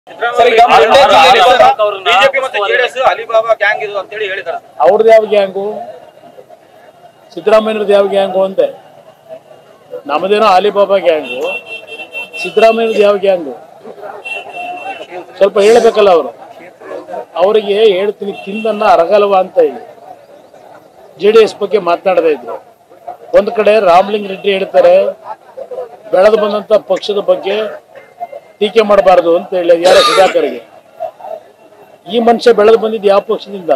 sir, ಈಗ ಮಂಡ್ಯ ಜಿಲ್ಲೆಯಲ್ಲಿ sir, BJP ಮತ್ತು ಜೆಡಿಎಸ್ ಅಲಿಬಾಬಾ ಗ್ಯಾಂಗ್ ಇದು ಅಂತೇಳಿ ಹೇಳಿದ್ದಾರೆ ಅವ್ರದ್ದು ಯಾವ ಗ್ಯಾಂಗು ಸಿದ್ದರಾಮಯ್ಯನವ್ರದ್ದು ಯಾವ ಗ್ಯಾಂಗು ಅಂದೆ ನಮ್ಮದೇನೋ ಅಲಿಬಾಬಾ ಗ್ಯಾಂಗು ಸಿದ್ದರಾಮಯ್ಯನವ್ರದ್ದು ಯಾವ ಗ್ಯಾಂಗು ಸ್ವಲ್ಪ ಹೇಳಬೇಕಲ್ಲ ಅವರು ಅವರಿಗೆ ಹೇಳ್ತೀನಿ ತಿಂದನ್ನ ಅರಗಲ್ವ ಅಂತ ಹೇಳಿ ಜೆ ಡಿ ಎಸ್ ಬಗ್ಗೆ ಮಾತನಾಡದೇ ಇದ್ರು ಒಂದು ಕಡೆ ರಾಮಲಿಂಗ ರೆಡ್ಡಿ ಹೇಳ್ತಾರೆ ಬೆಳೆದು ಬಂದಂತ ಪಕ್ಷದ ಬಗ್ಗೆ ಟೀಕೆ ಮಾಡಬಾರದು ಅಂತ ಹೇಳಿ ಯಾರ ಸುಧಾಕರ್ಗೆ ಈ ಮನುಷ್ಯ ಬೆಳೆದು ಬಂದಿದ್ದು ಯಾವ ಪಕ್ಷದಿಂದ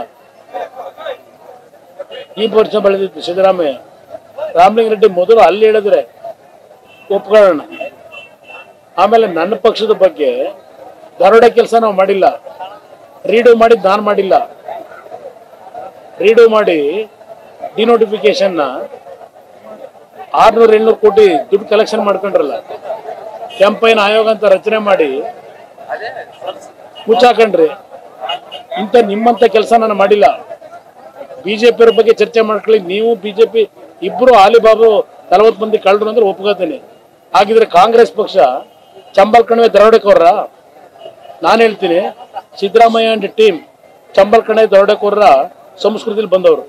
ಈ ವರ್ಷ ಬೆಳೆದಿತ್ತು ಸಿದ್ದರಾಮಯ್ಯ ರಾಮಲಿಂಗ ರೆಡ್ಡಿ ಮೊದಲು ಅಲ್ಲಿ ಹೇಳಿದ್ರೆ ಒಪ್ಕೊಳ್ಳೋಣ ಆಮೇಲೆ ನನ್ನ ಪಕ್ಷದ ಬಗ್ಗೆ ದರೋಡೆ ಕೆಲಸ ನಾವು ಮಾಡಿಲ್ಲ ರೀಡು ಮಾಡಿದ್ದು ನಾನು ಮಾಡಿಲ್ಲ ರೀಡು ಮಾಡಿ ಡಿನೋಟಿಫಿಕೇಶನ್ನ ಆರ್ನೂರು ಏಳ್ನೂರು ಕೋಟಿ ದುಡ್ಡು ಕಲೆಕ್ಷನ್ ಮಾಡ್ಕೊಂಡ್ರಲ್ಲ ಕ್ಯಾಂಪೈನ್ ಆಯೋಗ ಅಂತ ರಚನೆ ಮಾಡಿ ಮುಚ್ಚಾಕಂಡ್ರಿ ಇಂಥ ನಿಮ್ಮಂತ ಕೆಲಸ ನಾನು ಮಾಡಿಲ್ಲ ಬಿಜೆಪಿ ಅವ್ರ ಬಗ್ಗೆ ಚರ್ಚೆ ಮಾಡ್ಕೊಳ್ಳಿ ನೀವು ಬಿಜೆಪಿ ಇಬ್ರು ಆಲಿಬಾಬು ನಲವತ್ತು ಮಂದಿ ಕಳ್ಳರು ಅಂದ್ರೆ ಒಪ್ಕೋತೀನಿ ಹಾಗಿದ್ರೆ ಕಾಂಗ್ರೆಸ್ ಪಕ್ಷ ಚಂಬಲ್ ಕಣಿವೆ ದರೋಡೆಕೋರ್ರ ನಾನು ಹೇಳ್ತೀನಿ ಸಿದ್ದರಾಮಯ್ಯ ಅಂಡ್ ಟೀಮ್ ಚಂಬಲ್ ಕಣಿವೆ ದರೋಡೆಕೋರ್ರ ಸಂಸ್ಕೃತಿಲಿ ಬಂದವರು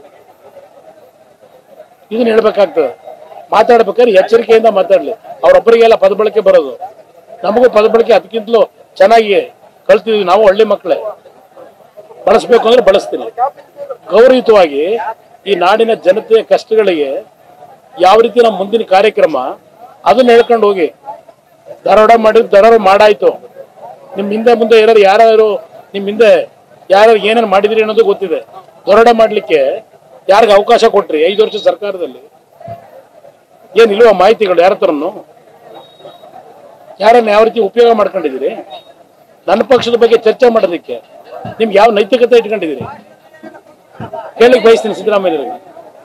ಇದನ್ನ ಹೇಳ್ಬೇಕಾಗ್ತದೆ ಮಾತಾಡ್ಬೇಕಾದ್ರೆ ಎಚ್ಚರಿಕೆಯಿಂದ ಮಾತಾಡ್ಲಿ ಅವ್ರೊಬ್ಬರಿಗೆಲ್ಲ ಪದ ಬಳಕೆ ಬರೋದು ನಮಗೂ ಪದ ಬಳಕೆ ಅದಕ್ಕಿಂತಲೂ ಚೆನ್ನಾಗಿ ಕಲ್ತಿದ್ವಿ ನಾವು ಹಳ್ಳಿ ಮಕ್ಕಳೇ ಬಳಸ್ಬೇಕು ಅಂದ್ರೆ ಬಳಸ್ತೀನಿ ಗೌರವಯುತವಾಗಿ ಈ ನಾಡಿನ ಜನತೆಯ ಕಷ್ಟಗಳಿಗೆ ಯಾವ ರೀತಿ ನಮ್ಮ ಮುಂದಿನ ಕಾರ್ಯಕ್ರಮ ಅದನ್ನ ಹೇಳ್ಕೊಂಡು ಹೋಗಿ ದರೋಡ ಮಾಡಿದ್ ದರೋಡ ಮಾಡಾಯ್ತು ನಿಮ್ ಹಿಂದೆ ಮುಂದೆ ಇರೋರು ಯಾರು ನಿಮ್ ಹಿಂದೆ ಯಾರು ಏನೇನು ಮಾಡಿದ್ರಿ ಅನ್ನೋದು ಗೊತ್ತಿದೆ ದರೋಡ ಮಾಡ್ಲಿಕ್ಕೆ ಯಾರಿಗೆ ಅವಕಾಶ ಕೊಟ್ರಿ ಐದು ವರ್ಷ ಸರ್ಕಾರದಲ್ಲಿ ಏನ್ ಇಲ್ವಾ ಮಾಹಿತಿಗಳು ಯಾರ ಹತ್ರನು ಯಾರನ್ನ ಯಾವ ರೀತಿ ಉಪಯೋಗ ಮಾಡ್ಕೊಂಡಿದ್ದೀರಿ ನನ್ನ ಪಕ್ಷದ ಬಗ್ಗೆ ಚರ್ಚೆ ಮಾಡೋದಕ್ಕೆ ನಿಮ್ಗೆ ಯಾವ ನೈತಿಕತೆ ಇಟ್ಕೊಂಡಿದ್ದೀರಿ ಕೇಳಿಕ್ ಬಯಸ್ತೀನಿ ಸಿದ್ದರಾಮಯ್ಯರಿಗೆ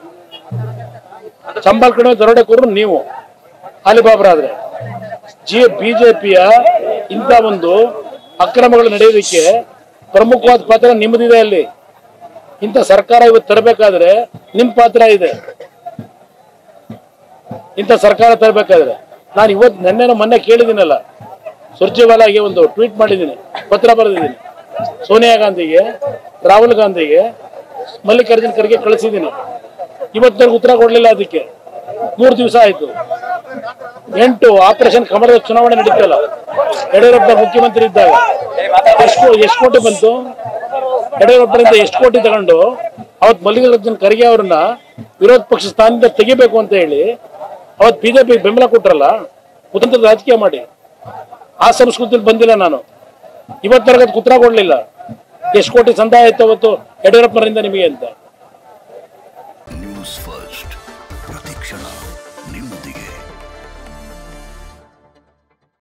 ಚಂಬಲ್ ಕಡೆ ದರೋಡೆಕೋರು ನೀವು ಅಲಿಬಾಬರಾದ್ರೆ ಜಿ ಬಿಜೆಪಿಯ ಇಂಥ ಒಂದು ಅಕ್ರಮಗಳು ನಡೆಯೋದಕ್ಕೆ ಪ್ರಮುಖವಾದ ಪಾತ್ರ ನಿಮ್ಮದಿದೆ ಅಲ್ಲಿ ಇಂಥ ಸರ್ಕಾರ ಇವತ್ತು ತರಬೇಕಾದ್ರೆ ನಿಮ್ ಪಾತ್ರ ಇದೆ ಇಂಥ ಸರ್ಕಾರ ತರಬೇಕಾದ್ರೆ ನಾನು ಇವತ್ತು ನೆನ್ನೆನೋ ಮೊನ್ನೆ ಕೇಳಿದ್ದೀನಲ್ಲ ಸುರ್ಜೇವಾಲಾಗೆ ಒಂದು ಟ್ವೀಟ್ ಮಾಡಿದ್ದೀನಿ ಪತ್ರ ಬರೆದಿದ್ದೀನಿ ಸೋನಿಯಾ ಗಾಂಧಿಗೆ ರಾಹುಲ್ ಗಾಂಧಿಗೆ ಮಲ್ಲಿಕಾರ್ಜುನ್ ಖರ್ಗೆ ಕಳಿಸಿದ್ದೀನಿ ಇವತ್ತಿನವರೆಗೆ ಉತ್ತರ ಕೊಡ್ಲಿಲ್ಲ ಅದಕ್ಕೆ ಮೂರು ದಿವಸ ಆಯ್ತು ಎಂಟು ಆಪರೇಷನ್ ಕಮಲದ ಚುನಾವಣೆ ನಡೀತಲ್ಲ ಯಡಿಯೂರಪ್ಪ ಮುಖ್ಯಮಂತ್ರಿ ಇದ್ದಾಗ ಎಷ್ಟು ಎಷ್ಟು ಕೋಟಿ ಬಂತು ಯಡಿಯೂರಪ್ಪರಿಂದ ಎಷ್ಟು ಕೋಟಿ ತಗೊಂಡು ಅವತ್ ಮಲ್ಲಿಕಾರ್ಜುನ್ ಖರ್ಗೆ ಅವ್ರನ್ನ ವಿರೋಧ ಪಕ್ಷ ಸ್ಥಾನದಿಂದ ತೆಗಿಬೇಕು ಅಂತ ಹೇಳಿ ಅವತ್ ಬಿಜೆಪಿ ಬೆಂಬಲ ಕೊಟ್ರಲ್ಲ ಕುತಂತ್ರ ರಾಜಕೀಯ ಮಾಡಿ ಆ ಸಂಸ್ಕೃತಿಯಲ್ಲಿ ಬಂದಿಲ್ಲ ನಾನು ಇವತ್ತರೆಗೆ ಅದಕ್ಕೆ ಉತ್ತರ ಕೊಡ್ಲಿಲ್ಲ ಎಷ್ಟು ಕೋಟಿ ಸಂದಾಯ ಆಯ್ತು ಅವತ್ತು ಯಡಿಯೂರಪ್ಪನರಿಂದ ನಿಮಗೆ ಅಂತ ನ್ಯೂಸ್ ಫಸ್ಟ್ ಪ್ರತಿಕ್ಷಣ ನಿಮ್ಮ